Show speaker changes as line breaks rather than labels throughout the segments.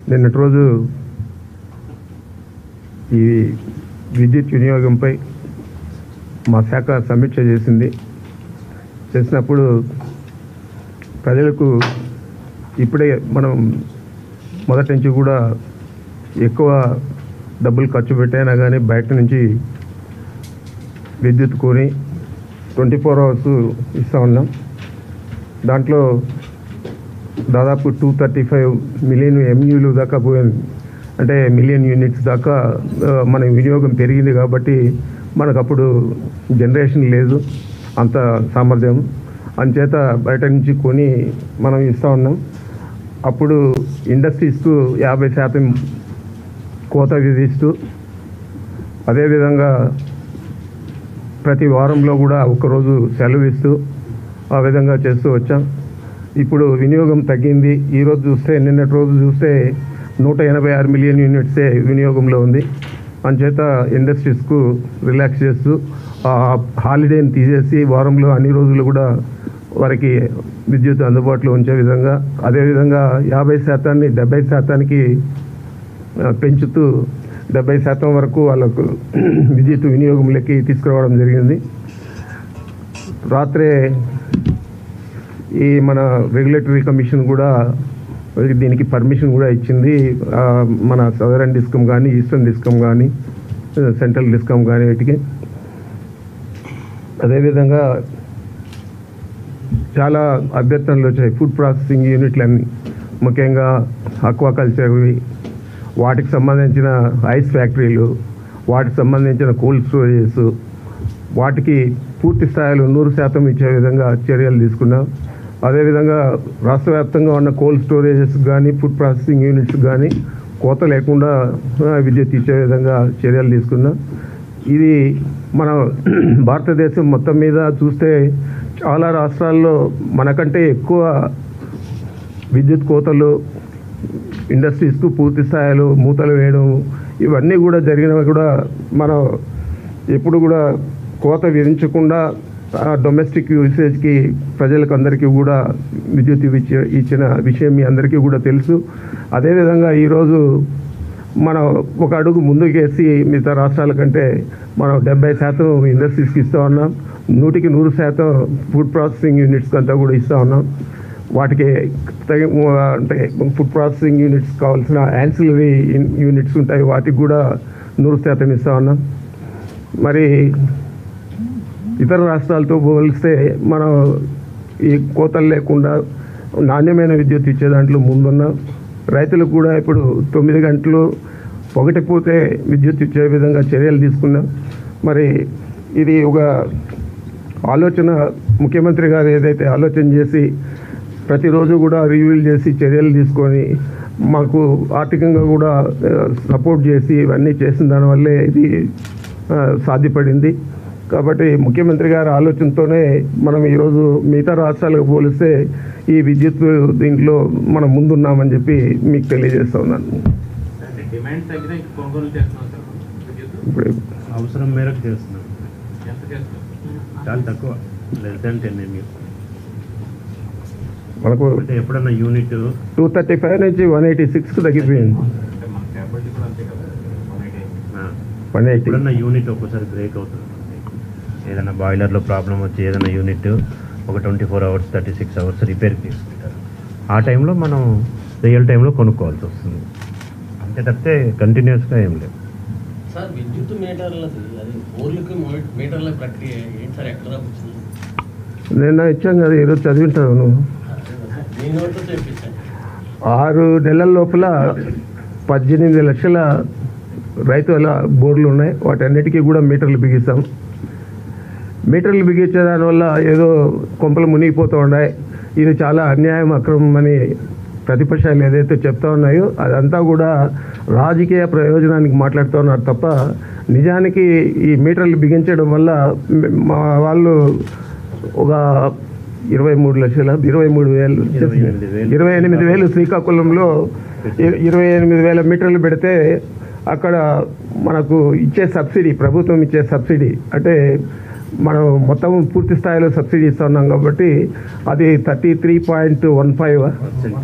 నిన్నటి రోజు ఈ విద్యుత్ వినియోగంపై మా శాఖ సమీక్ష చేసింది చేసినప్పుడు ప్రజలకు ఇప్పుడే మనం మొదటి నుంచి కూడా ఎక్కువ డబ్బులు ఖర్చు పెట్టైనా కానీ బయట నుంచి విద్యుత్ కొని ట్వంటీ ఫోర్ అవర్స్ ఇస్తూ ఉన్నాం దాంట్లో దాదాపు టూ థర్టీ ఫైవ్ మిలియన్ ఎంయూలు దాకా పోయింది అంటే మిలియన్ యూనిట్స్ దాకా ఆ, మన వినియోగం పెరిగింది కాబట్టి మనకు అప్పుడు జనరేషన్ లేదు అంత సామర్థ్యం అంచేత బయట నుంచి కొని మనం ఇస్తూ ఉన్నాం అప్పుడు ఇండస్ట్రీస్కు యాభై శాతం కోత విధిస్తూ అదేవిధంగా ప్రతి వారంలో కూడా ఒకరోజు సెలవు ఇస్తూ ఆ విధంగా చేస్తూ వచ్చాం ఇప్పుడు వినియోగం తగ్గింది ఈరోజు చూస్తే నిన్నటి రోజు చూస్తే నూట ఎనభై ఆరు మిలియన్ యూనిట్సే వినియోగంలో ఉంది అంచేత ఇండస్ట్రీస్కు రిలాక్స్ చేస్తూ ఆ హాలిడేని తీసేసి వారంలో అన్ని రోజులు కూడా వారికి విద్యుత్ అందుబాటులో ఉంచే విధంగా అదేవిధంగా యాభై శాతాన్ని డెబ్బై శాతానికి ఆ, పెంచుతూ డెబ్బై శాతం వరకు వాళ్ళకు విద్యుత్ వినియోగంలోకి తీసుకురావడం జరిగింది రాత్రే ఈ మన రెగ్యులేటరీ కమిషన్ కూడా దీనికి పర్మిషన్ కూడా ఇచ్చింది ఆ, మన సదరన్ డిస్కమ్ కానీ ఈస్టర్న్ డిస్కమ్ కానీ సెంట్రల్ డిస్కమ్ కానీ వీటికి అదేవిధంగా చాలా అభ్యర్థనలు వచ్చాయి ఫుడ్ ప్రాసెసింగ్ యూనిట్లన్నీ ముఖ్యంగా అక్వాకల్చర్వి వాటికి సంబంధించిన ఐస్ ఫ్యాక్టరీలు వాటికి సంబంధించిన కోల్డ్ స్టోరేజెస్ వాటికి పూర్తి స్థాయిలో నూరు శాతం ఇచ్చే విధంగా చర్యలు తీసుకున్నాం అదేవిధంగా రాష్ట్ర వ్యాప్తంగా ఉన్న కోల్డ్ స్టోరేజెస్ కానీ ఫుడ్ ప్రాసెసింగ్ యూనిట్స్ కానీ కోత లేకుండా ఆ, విద్యుత్ ఇచ్చే విధంగా చర్యలు తీసుకున్నాం ఇది మన భారతదేశం మొత్తం మీద చూస్తే చాలా రాష్ట్రాల్లో మనకంటే ఎక్కువ విద్యుత్ కోతలు ఇండస్ట్రీస్కు పూర్తి స్థాయిలో మూతలు వేయడం ఇవన్నీ కూడా జరిగినవి కూడా మనం ఎప్పుడు కూడా కోత విధించకుండా డొమెస్టిక్ యూసేజ్కి ప్రజలకు అందరికీ కూడా విద్యుత్ ఇచ్చి ఇచ్చిన విషయం మీ అందరికీ కూడా తెలుసు అదేవిధంగా ఈరోజు మనం ఒక అడుగు ముందుకేసి మిగతా రాష్ట్రాల కంటే మనం డెబ్బై శాతం ఇండస్ట్రీస్కి ఇస్తూ ఉన్నాం నూటికి నూరు శాతం ఫుడ్ ప్రాసెసింగ్ యూనిట్స్కి అంతా కూడా ఇస్తూ ఉన్నాం వాటికి తగి అంటే ఫుడ్ ప్రాసెసింగ్ యూనిట్స్ కావాల్సిన యాన్సిలరీ యూనిట్స్ ఉంటాయి వాటికి కూడా నూరు శాతం ఇస్తూ ఉన్నాం మరి ఇతర రాష్ట్రాలతో పోలిస్తే మనం ఈ కోతలు లేకుండా నాణ్యమైన విద్యుత్ ఇచ్చే దాంట్లో ముందున్నాం రైతులకు కూడా ఇప్పుడు తొమ్మిది గంటలు ఒకటి పూతే విద్యుత్ ఇచ్చే విధంగా చర్యలు తీసుకున్నాం మరి ఇది ఒక ఆలోచన ముఖ్యమంత్రి గారు ఏదైతే ఆలోచన చేసి ప్రతిరోజు కూడా రివ్యూలు చేసి చర్యలు తీసుకొని మాకు ఆర్థికంగా కూడా ఆ, సపోర్ట్ చేసి ఇవన్నీ చేసిన దానివల్లే ఇది ఆ, సాధ్యపడింది కాబట్టి ముఖ్యమంత్రి గారి ఆలోచనతోనే మనం ఈరోజు మిగతా రాష్ట్రాలకు పోలిస్తే ఈ విద్యుత్ దీంట్లో మనం ముందున్నామని చెప్పి మీకు తెలియజేస్తా ఉన్నాను
డిమాండ్ తగ్గిన ఇంకా కొనుగోలు చేస్తున్నాం సార్ విద్యుత్
ఇప్పుడు
అవసరం మేరకు చేస్తున్నాం
ఎంత చేస్తాం
చాలా తక్కువ లెస్ దాన్ టెన్ ఎంయూ
మనకు
అంటే ఎప్పుడన్నా యూనిట్
టూ థర్టీ ఫైవ్ నుంచి వన్ ఎయిటీ సిక్స్కి తగ్గిపోయింది
అంటే మన క్యాపబిలిటీ కూడా అంతే కదా వన్ ఎయిటీ
వన్ ఎయిటీ
ఎప్పుడన్నా యూనిట్ ఒక్కోసారి బ్రేక్ అవుతుంది ఏదైనా బాయిలర్లో ప్రాబ్లం వచ్చి ఏదైనా యూనిట్ ఒక twenty four hours thirty six hours రిపేర్కి తీసుకుంటారు ఆ టైంలో మనం రియల్ టైంలో కొనుక్కోవాల్సి వస్తుంది అంతే తప్పితే కంటిన్యూస్గా ఏం లేదు
సార్ విద్యుత్ మీటర్లది అది ఊర్లకి మో- మీటర్ల ప్రక్రియ ఏంటి సార్ ఎక్కడ వచ్చింది
నిన్న ఇచ్చాం కదా ఈరోజు చదివింటావు నువ్వు
మీ నోట్తో తెప్పించండి
ఆరు నెలల లోపల పద్దెనిమిది లక్షల రైతుల బోర్లు ఉన్నాయి వాటన్నిటికీ కూడా మీటర్లు బిగిస్తాం మీటర్లు బిగించే దానివల్ల ఏదో కొంపలు మునిగిపోతూ ఉన్నాయి ఇది చాలా అన్యాయం అక్రమం అని ప్రతిపక్షాలు ఏదైతే చెప్తా ఉన్నాయో అదంతా కూడా రాజకీయ ప్రయోజనానికి మాట్లాడుతూ ఉన్నారు తప్ప నిజానికి ఈ మీటర్లు బిగించడం వల్ల మా వాళ్ళు ఒక ఇరవై మూడు లక్షల ఇరవై మూడు వేలు
ఇరవై ఎనిమిది వేలు.
ఇరవై ఎనిమిది వేలు శ్రీకాకుళంలో ఇ- ఇరవై ఎనిమిది వేల మీటర్లు పెడితే అక్కడ మనకు ఇచ్చే సబ్సిడీ ప్రభుత్వం ఇచ్చే సబ్సిడీ అంటే మనం మొత్తం పూర్తి స్థాయిలో సబ్సిడీ ఇస్తున్నాం కాబట్టి అది thirty three point one five
percent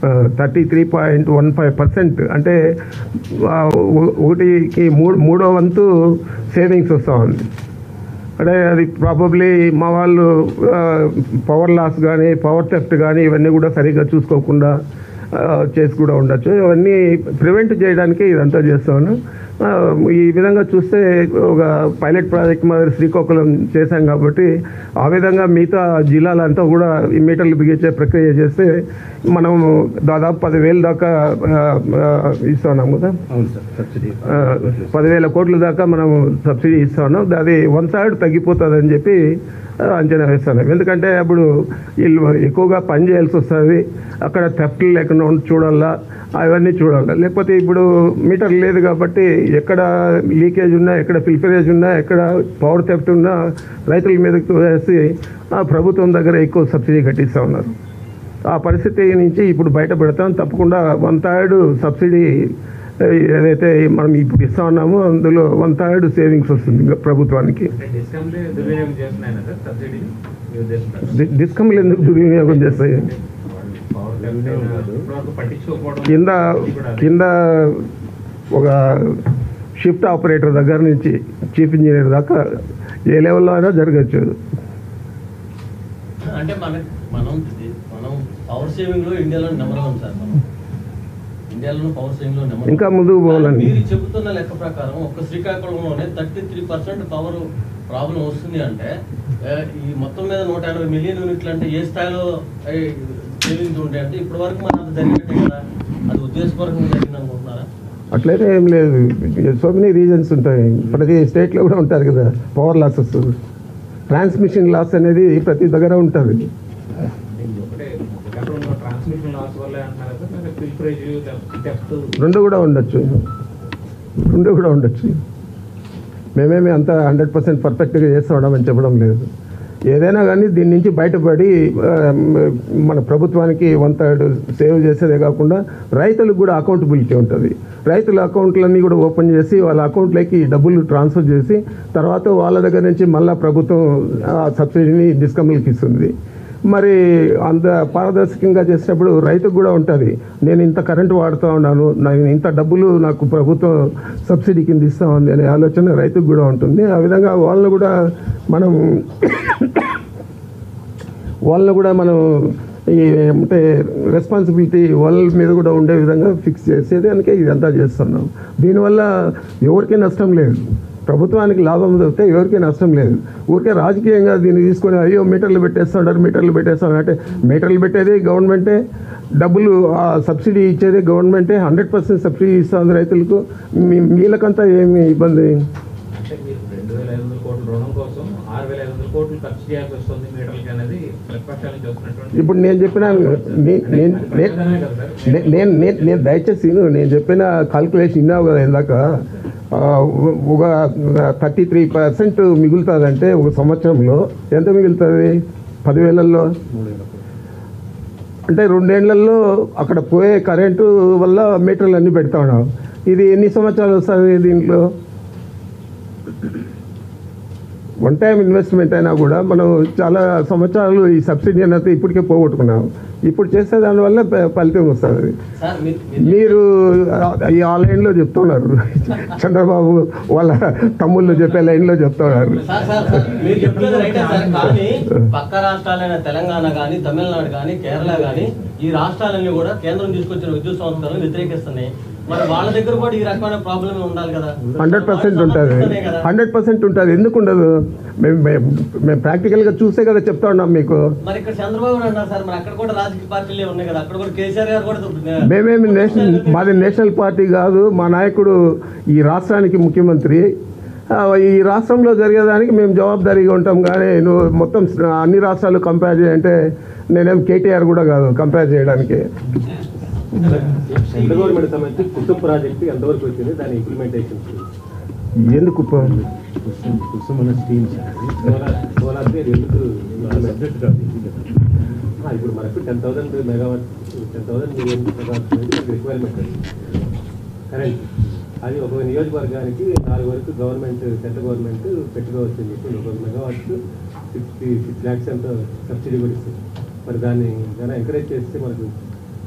thirty three point one five percent అంటే ఆ, ఒ- ఒకటికి మూడు మూడో వంతు సేవింగ్స్ వస్తూ ఉంది అంటే అది ప్రాబబ్లీ మా వాళ్ళు పవర్ లాస్ కానీ పవర్ థెఫ్ట్ కానీ ఇవన్నీ కూడా సరిగ్గా చూసుకోకుండా ఆ, చేసి కూడా ఉండొచ్చు ఇవన్నీ ప్రివెంట్ చేయడానికి ఇదంతా చేస్తాను ఆ, ఈ విధంగా చూస్తే ఒక పైలట్ ప్రాజెక్ట్ మాదిరి శ్రీకాకుళం చేశాం కాబట్టి ఆ విధంగా మిగతా జిల్లాలంతా కూడా ఈ మీటర్లు బిగించే ప్రక్రియ చేస్తే మనం దాదాపు పదివేలు దాకా ఆ, ఆ, ఇస్తున్నాం కదా
అవును సార్ సబ్సిడీ
ఆ, పదివేల కోట్ల దాకా మనం సబ్సిడీ ఇస్తాను అది వన్ థర్డ్ తగ్గిపోతుంది అని చెప్పి ఆ, అంచనా వేస్తాను ఎందుకంటే అప్పుడు వీళ్ళు ఎక్కువగా పని చేయాల్సి వస్తుంది అక్కడ థెఫ్ట్లు లేకుండా ఉండి చూడాలా అవన్నీ చూడాలి లేకపోతే ఇప్పుడు మీటర్ లేదు కాబట్టి ఎక్కడ లీకేజ్ ఉన్నా ఎక్కడ ఫిల్టరేజ్ ఉన్నా ఎక్కడ పవర్ థెఫ్ట్ ఉన్నా రైతుల మీదకి వేసి ఆ ప్రభుత్వం దగ్గర ఎక్కువ సబ్సిడీ కట్టిస్తూ ఉన్నారు ఆ పరిస్థితి నుంచి ఇప్పుడు బయటపడతాం తప్పకుండా వన్ థర్డ్ సబ్సిడీ ఏ, ఏదైతే మనం ఇప్పుడు ఇస్తా ఉన్నామో అందులో వన్ థర్డ్ సేవింగ్స్ వస్తుంది ఇంకా ప్రభుత్వానికి
అంటే డిస్కౌంట్ దుర్వినియోగం చేస్తున్నాయి కదా సబ్సిడీ మీ ఉద్దేశం
డి- డిస్కమ్లు ఎందుకు దుర్వినియోగం చేస్తాయి
పవర్ కట్ అయినా ఇప్పటివరకు పట్టించుకోకపోవడం
కింద
ఇది కూడా
కింద ఒక షిఫ్ట్ ఆపరేటర్ దగ్గర నుంచి చీఫ్ ఇంజనీర్ దాకా ఏ లెవెల్లో అయినా జరగచ్చు
అంటే మన మనం మనం పవర్ సేవింగ్ లో ఇండియాలో నెంబర్ వన్ సార్ మనం ఇండియాలో పవర్ సేవింగ్ లో నెంబర్
ఇంకా ముందుకు పోవాలండి.
మీరు చెబుతున్న లెక్క ప్రకారం ఒక్క శ్రీకాకుళంలోనే thirty three percent power problem వస్తుంది అంటే ఏ, ఈ మొత్తం మీద నూట ఎనభై మిలియన్ యూనిట్లు అంటే ఏ స్థాయిలో సేవింగ్స్ ఉంటాయి అంటే ఇప్పటి వరకు మన అంత జరిగినట్టే కదా అది ఉద్దేశపూర్వకంగా జరిగింది అనుకుంటున్నారా
అట్లయితే ఏం లేదు సో మెనీ రీజన్స్ ఉంటాయి ప్రతి స్టేట్లో కూడా ఉంటుంది కదా పవర్ లాసెస్ ట్రాన్స్మిషన్ లాస్ అనేది ప్రతి దగ్గర ఉంటుంది
ఒకటే శ్రీకాకుళంలో ట్రాన్స్మిషన్ లాస్ వల్లే అంటున్నారు కదా లేదా ఫిల్టరేజ్ డెప్త్
రెండు కూడా ఉండొచ్చు రెండు కూడా ఉండొచ్చు మేమేమి అంత హండ్రెడ్ పర్సెంట్ పర్ఫెక్ట్గా చేస్తామని చెప్పడం లేదు ఏదైనా కానీ దీని నుంచి బయటపడి ఆ, మన ప్రభుత్వానికి వన్ థర్డ్ సేవ్ చేసేదే కాకుండా రైతులకు కూడా అకౌంటబిలిటీ ఉంటుంది రైతుల అకౌంట్లన్నీ కూడా ఓపెన్ చేసి వాళ్ళ అకౌంట్లోకి డబ్బులు ట్రాన్స్ఫర్ చేసి తర్వాత వాళ్ళ దగ్గర నుంచి మళ్ళీ ప్రభుత్వం ఆ సబ్సిడీని డిస్కమ్లకి ఇస్తుంది మరి అంత పారదర్శకంగా చేసినప్పుడు రైతుకు కూడా ఉంటుంది నేను ఇంత కరెంటు వాడుతూ ఉన్నాను నేను ఇంత డబ్బులు నాకు ప్రభుత్వం సబ్సిడీ కింద ఇస్తా ఉంది అనే ఆలోచన రైతుకు కూడా ఉంటుంది ఆ విధంగా వాళ్ళని కూడా మనం వాళ్ళని కూడా మనం ఈ అంటే రెస్పాన్సిబిలిటీ వాళ్ళ మీద కూడా ఉండే విధంగా ఫిక్స్ చేసేదానికే ఇదంతా చేస్తున్నాం దీనివల్ల ఎవరికీ నష్టం లేదు ప్రభుత్వానికి లాభం దొరికితే ఎవరికీ నష్టం లేదు ఊరికే రాజకీయంగా దీన్ని తీసుకొని అయ్యో మీటర్లు పెట్టేస్తున్నారు మీటర్లు పెట్టేస్తాం అంటే మీటర్లు పెట్టేది గవర్నమెంటే డబ్బులు ఆ సబ్సిడీ ఇచ్చేది గవర్నమెంటే హండ్రెడ్ పర్సెంట్ సబ్సిడీ ఇస్తుంది రైతులకు మీ మీలకంతా ఏమి ఇబ్బంది
అంటే మీరు రెండు వేల ఐదు వందల కోట్ల రుణం కోసం ఆరు వేల ఐదు వందల కోట్లు ఖర్చు చేయాల్సి వస్తుంది మీటర్లకి అనేది ప్రతిపక్షాల నుంచి వస్తున్నటువంటి
ఇప్పుడు నేను చెప్పిన నే- నేను నే-
నిజమే కదా సార్
నే- నేను నేను నేను దయచేసి విను. నేను చెప్పిన కాల్కులేషన్ విన్నావు కదా ఇందాక ఆ, ఒక థర్టీ త్రీ పర్సెంట్ మిగులుతుందంటే ఒక సంవత్సరంలో ఎంత మిగులుతుంది పదివేలల్లో అంటే రెండేళ్లలో అక్కడ పోయే కరెంటు వల్ల మీటర్లు అన్నీ పెడతా ఉన్నాం ఇది ఎన్ని సంవత్సరాలు వస్తుంది దీంట్లో వన్ టైం ఇన్వెస్ట్మెంట్ అయినా కూడా మనం చాలా సంవత్సరాలు ఈ సబ్సిడీ అనేది ఇప్పటికే పోగొట్టుకున్నాం ఇప్పుడు చేసే దానివల్ల ఫ- ఫలితం వస్తుంది
సార్ మీరు మీరు
మీరు ఆ- ఈ ఆ లైన్లో చెప్తున్నారు చంద్రబాబు వాళ్ళ తమ్ముళ్ళు చెప్పే లైన్లో చెప్తున్నారు
సార్ సార్ సార్ మీరు చెప్పేది రైటే సార్ కానీ పక్క రాష్ట్రాలైన తెలంగాణ కానీ తమిళనాడు కానీ కేరళ కానీ ఈ రాష్ట్రాలన్నీ కూడా కేంద్రం తీసుకొచ్చిన విద్యుత్ సంస్థలను వ్యతిరేకిస్తున్నాయి మరి వాళ్ళ దగ్గర కూడా ఈ రకమైన ప్రాబ్లం ఉండాలి కదా
హండ్రెడ్ పర్సెంట్
వాళ్ళు
ఉంటుంది
సమర్థిస్తేనే కదా.
హండ్రెడ్ పర్సెంట్ ఉంటుంది ఎందుకు ఉండదు మేము మేము మేము ప్రాక్టికల్గా చూసే కదా చెప్తా ఉన్నాం మీకు
మరి ఇక్కడ చంద్రబాబు నాయుడు అన్నారు సార్ మరి అక్కడ కూడా రాజకీయ పార్టీలే ఉన్నాయి కదా అక్కడ కూడా కేసీఆర్ గారు కూడా
మేమేమి నేషనల్ మాది నేషనల్ పార్టీ కాదు మా నాయకుడు ఈ రాష్ట్రానికి ముఖ్యమంత్రి ఆ, ఈ రాష్ట్రంలో జరిగేదానికి మేము జవాబుదారీగా ఉంటాం కానీ నువ్వు మొత్తం అన్ని రాష్ట్రాలు కంపేర్ చేయంటే నేనేం కేటీఆర్ కూడా కాదు కంపేర్ చేయడానికి
సెంట్రల్ గవర్నమెంట్ సంబంధించి కుటుంబ ప్రాజెక్ట్ ఎంతవరకు వచ్చింది దాని ఇంప్లిమెంటేషన్
ఎందుకు ప-
కుసుమన స్కీమ్స్
సోలార్ సోలార్ ఎందుకు
సబ్జెక్ట్ కాదు
ఆ, ఇప్పుడు మనకు ten thousand megawatt ten thousand megawatt requirement current అది ఒక నియోజకవర్గానికి నాలుగు వరకు గవర్నమెంట్ సెంట్రల్ గవర్నమెంట్ పెట్టుకోవచ్చు అని చెప్పి ఒక మెగావాట్ సిక్స్టీ సిక్స్ ల్యాక్స్ ఎంత సబ్సిడీ కూడా ఇస్తుంది మరి దాన్ని కానీ ఎంకరేజ్ చేస్తే మనకు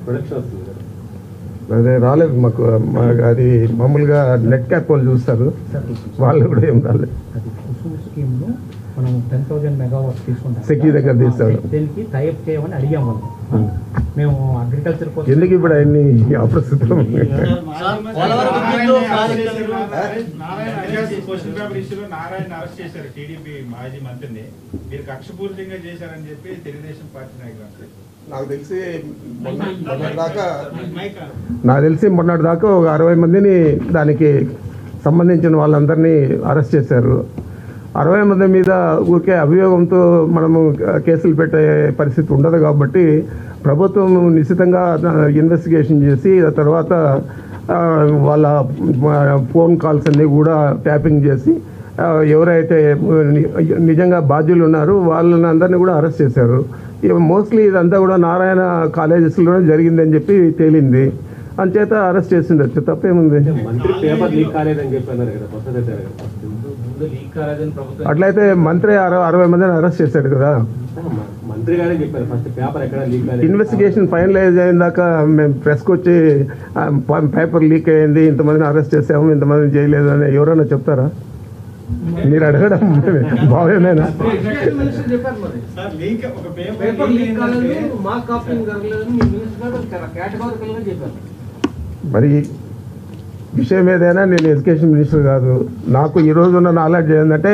ప్రొడక్షన్ వస్తుంది కదా
అదే రాలేదు మాకు మాకు అది మామూలుగా నెట్ క్యాప్ వాళ్ళు చూస్తారు వాళ్ళు కూడా ఏం రాలేదు
అది కుసుమ్ స్కీమ్ లో మనం టెన్ థౌసండ్ మెగావాట్స్ తీసుకుంటాం
సెకీ దగ్గర తీస్తాడు.
దీనికి టైప్ చేయమని అడిగాం వాళ్ళు మేము అగ్రికల్చర్ కోసం
ఎందుకు ఇప్పుడు ఆయన్ని అప్రస్తుతం
సార్, పోలవరం విద్యుత్ ప్రాజెక్టు
క్వశ్చన్ పేపర్ ఇష్యూలో నారాయణ అరెస్ట్ చేశారు టీడీపీ మాజీ మంత్రిని మీరు కక్షపూరితంగా చేశారని చెప్పి తెలుగుదేశం పార్టీ నాయకులు అంటారు.
నాకు తెలిసి దాకా
మైక్ ఆన్.
నాకు తెలిసి మొన్నటి దాకా ఒక అరవై మందిని దానికి సంబంధించిన వాళ్ళందరినీ అరెస్ట్ చేశారు అరవై మంది మీద ఊరికే అభియోగంతో మనము కేసులు పెట్టే పరిస్థితి ఉండదు కాబట్టి ప్రభుత్వం నిశ్చితంగా ఇన్వెస్టిగేషన్ చేసి ఆ తర్వాత ఆ, వాళ్ళ ఆ, ఫోన్ కాల్స్ అన్నీ కూడా ట్యాపింగ్ చేసి ఆ, ఎవరైతే ని- నిజంగా బాధ్యులు ఉన్నారో వాళ్ళని అందరినీ కూడా అరెస్ట్ చేశారు మోస్ట్లీ ఇదంతా కూడా నారాయణ కాలేజెస్లోనే జరిగిందని చెప్పి తేలింది అంచేత అరెస్ట్ చేసిండొచ్చు తప్పేముంది
అంటే మంత్రి పేపర్ లీక్ కాలేదని చెప్పి అన్నారు కదా కొత్త చెప్పారు కదా ఫస్ట్
ముందు లీక్ కాలేదని ప్రభుత్వం
అట్లయితే మంత్రి అరవై అరవై మందిని అరెస్ట్ చేశాడు కదా
మ- మంత్రి గారే చెప్పారు ఫస్ట్ పేపర్ ఎక్కడ లీక్ కాలేదు
ఇన్వెస్టిగేషన్ ఫైనలైజ్ అయిన దాకా మేము ప్రెస్కి వచ్చి ఆ, ప- పేపర్ లీక్ అయింది ఇంతమందిని అరెస్ట్ చేసాము ఇంతమందిని చేయలేదు అని ఎవరైనా చెప్తారా మీరు అడగడం భావ్యమేనా
సార్ లీక్ ఒక పేపర్
పేపర్
లీక్
లీక్
అయిందంటే
కాలేదు మా కాపీ జరగలేదని మీ మినిస్టర్ గారు కేటగారికల్ గా చెప్పారు
మరి విషయం ఏదైనా నేను ఎడ్యుకేషన్ మినిస్టర్ కాదు నాకు ఈ రోజు ఉన్న నాలెడ్జ్ ఏంటంటే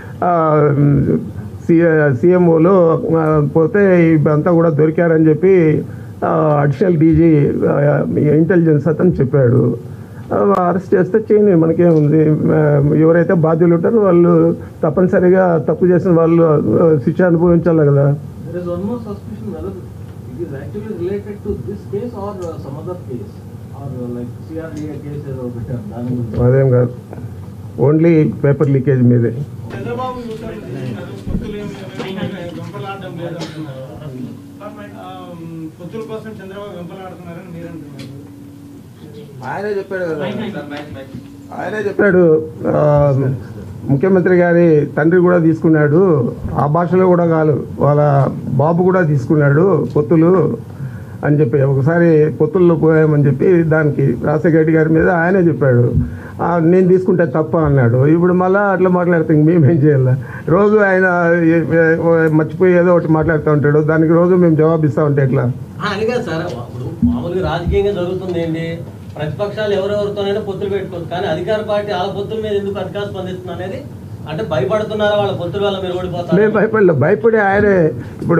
సీఎంఓలో పోతే ఇవంతా కూడా దొరికారని చెప్పి అడిషనల్ డీజీ ఇంటెలిజెన్స్ అతను చెప్పాడు అరెస్ట్ చేస్తే చేయని మనకేముంది ఆ, ఎవరైతే బాధ్యులు ఉంటారో వాళ్ళు తప్పనిసరిగా తప్పు చేసిన వాళ్ళు ఆ, శిక్ష అనుభవించాలి కదా
There is one more suspicion whether it is actually related to this case or uh, some other case or uh, like CRDA case ఏదో పెట్టారు దాని గురించి
అదేం కాదు ఓన్లీ పేపర్ లీకేజ్ మీదే
చంద్రబాబు యూటర్న్ చేస్తున్నారు. పొత్తులు ఏమి వెంపలాడడం లేదంటున్నారు ఆ, పొత్తుల కోసం చంద్రబాబు వెంపలాడుతున్నారని మీరు అంటున్నారు
ఆయనే చెప్పాడు కదా ఆయనే చెప్పాడు ఆ, ముఖ్యమంత్రి గారి తండ్రి కూడా తీసుకున్నాడు ఆ భాషలో కూడా కాదు వాళ్ళ బాబు కూడా తీసుకున్నాడు పొత్తులు అని చెప్పి ఒకసారి పొత్తుల్లో పోయామని చెప్పి దానికి రాజశేఖర గారి మీద ఆయనే చెప్పాడు ఆ, నేను తీసుకుంటే తప్ప అన్నాడు ఇప్పుడు మళ్ళీ అట్లా మాట్లాడితే ఇంక మేమేం చేయాలి రోజు ఆయన ఏ- ఏ- మర్చిపోయి ఏదో ఒకటి మాట్లాడుతూ ఉంటాడు దానికి రోజు మేము జవాబిస్తూ ఉంటే ఎట్లా
ఆ, అని కాదు సార్ ఇప్పుడు మామూలుగా రాజకీయంగా జరుగుతుంది ఏంటి ప్రతిపక్షాలు ఎవరెవరితోనైనా పొత్తులు పెట్టుకోవచ్చు కానీ అధికార పార్టీ వాళ్ళ పొత్తుల మీద ఎందుకు అధికారం స్పందిస్తుంది అనేది అంటే భయపడుతున్నారా వాళ్ళ పొత్తుల వల్ల మీరు
నేను
ఓడిపోతారు
భయపడలే భయపడి ఆయనే ఇప్పుడు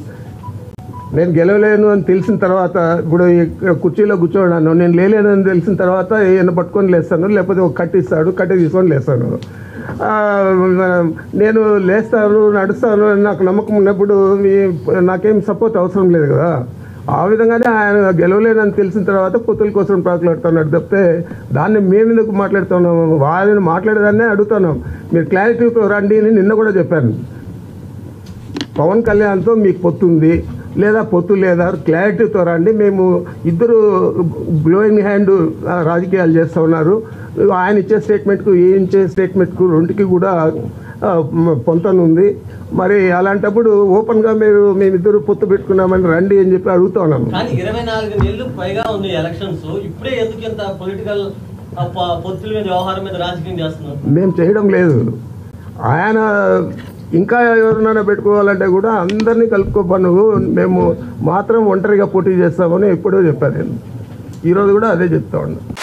నేను గెలవలేను అని తెలిసిన తర్వాత ఇప్పుడు ఇక్కడ కుర్చీలో కూర్చోడాను నేను లేలేను అని తెలిసిన తర్వాత ఈయన పట్టుకొని లేస్తాను లేకపోతే ఒక కట్టి ఇస్తాడు కట్టి తీసుకొని లేస్తాను ఆ, నేను లేస్తాను నడుస్తాను అని నాకు నమ్మకం ఉన్నప్పుడు ఈ- నాకేం సపోర్ట్ అవసరం లేదు కదా ఆ విధంగానే ఆయన గెలవలేనని తెలిసిన తర్వాత పొత్తుల కోసం ప్రాకులాడుతున్నాడు తప్పితే దాన్ని మేము ఎందుకు మాట్లాడుతున్నాము వాళ్ళని మాట్లాడేదాన్నే అడుగుతున్నాం మీరు క్లారిటీతో రండి అని నిన్న కూడా చెప్పాను పవన్ కళ్యాణ్తో మీకు పొత్తు ఉంది లేదా పొత్తు లేదా క్లారిటీతో రండి మేము ఇద్దరు గ్లోయింగ్ హ్యాండ్ రాజకీయాలు చేస్తూ ఉన్నారు ఆయన ఇచ్చే స్టేట్మెంట్కు ఈయన ఇచ్చే స్టేట్మెంట్కు రెండుకి కూడా ఆ, మ- పొంతన ఉంది మరి అలాంటప్పుడు ఓపెన్గా మీరు మేమిద్దరు పొత్తు పెట్టుకున్నామని రండి అని చెప్పి అడుగుతా ఉన్నాము
కానీ ఇరవై నాలుగు నెలలు పైగా ఉంది ఎలక్షన్స్ ఇప్పుడే ఎందుకు ఇంత పొలిటికల్ పొత్తుల మీద వ్యవహారం మీద రాజకీయం చేస్తున్నారు
మేము చేయడం లేదు ఆయన ఇంకా ఎవరినైనా పెట్టుకోవాలంటే కూడా అందరినీ కలుపుకోపా నువ్వు మేము మాత్రం ఒంటరిగా పోటీ చేస్తామని ఎప్పుడో చెప్పాను నేను ఈరోజు కూడా అదే చెప్తా ఉన్నా